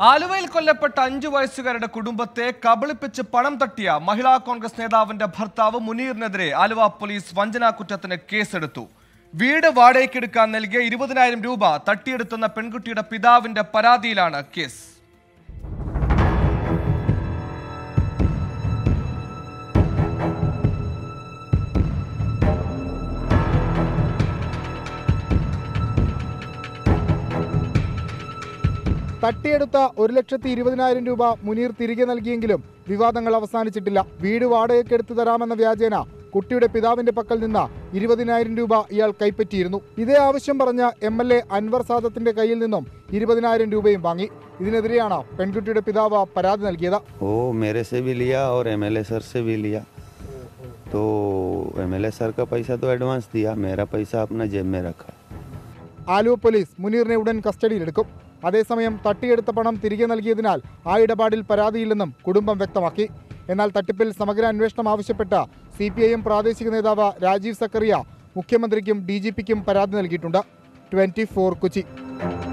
ആലുവയിൽ കൊല്ലപ്പെട്ട അഞ്ചു വയസ്സുകാരുടെ കുടുംബത്തെ കബളിപ്പിച്ച് പണം തട്ടിയ മഹിളാ കോൺഗ്രസ് നേതാവിന്റെ ഭർത്താവ് മുനീറിനെതിരെ ആലുവ പോലീസ് വഞ്ചനാ കുറ്റത്തിന് കേസെടുത്തു വീട് വാടകയ്ക്കെടുക്കാൻ നൽകിയ ഇരുപതിനായിരം രൂപ തട്ടിയെടുത്തുന്ന പെൺകുട്ടിയുടെ പിതാവിന്റെ പരാതിയിലാണ് കേസ് തട്ടിയെടുത്ത ഒരു ലക്ഷത്തി ഇരുപതിനായിരം രൂപ മുനീർ തിരികെ നൽകിയെങ്കിലും വിവാദങ്ങൾ അവസാനിച്ചിട്ടില്ല വീട് വാടകയ്ക്കെടുത്തു തരാമെന്ന വ്യാജേന കുട്ടിയുടെ പിതാവിന്റെ പക്കൽ നിന്ന് ഇരുപതിനായിരം രൂപ ഇയാൾ കൈപ്പറ്റിയിരുന്നു ഇതേ ആവശ്യം പറഞ്ഞ എം എൽ എ അൻവർ സാദത്തിന്റെ കയ്യിൽ നിന്നും ഇരുപതിനായിരം രൂപയും വാങ്ങി ഇതിനെതിരെയാണ് പെൺകുട്ടിയുടെ പിതാവ് പരാതി നൽകിയത് वो मेरे से भी लिया और एमएलए सर से भी लिया तो एमएलए सर का पैसा तो एडवांस दिया मेरा पैसा अपना जेब में रखा ആലുവ പോലീസ് മുനീറിനെ ഉടൻ കസ്റ്റഡിയിലെടുക്കും അതേസമയം തട്ടിയെടുത്ത പണം തിരികെ നൽകിയതിനാൽ ആ ഇടപാടിൽ പരാതിയില്ലെന്നും കുടുംബം വ്യക്തമാക്കി എന്നാൽ തട്ടിപ്പിൽ സമഗ്ര അന്വേഷണം ആവശ്യപ്പെട്ട സി പി ഐ എം പ്രാദേശിക നേതാവ് രാജീവ് സക്കറിയ മുഖ്യമന്ത്രിക്കും ഡി ജി പിക്കും പരാതി നൽകിയിട്ടുണ്ട് ട്വന്റി ഫോർ കൊച്ചി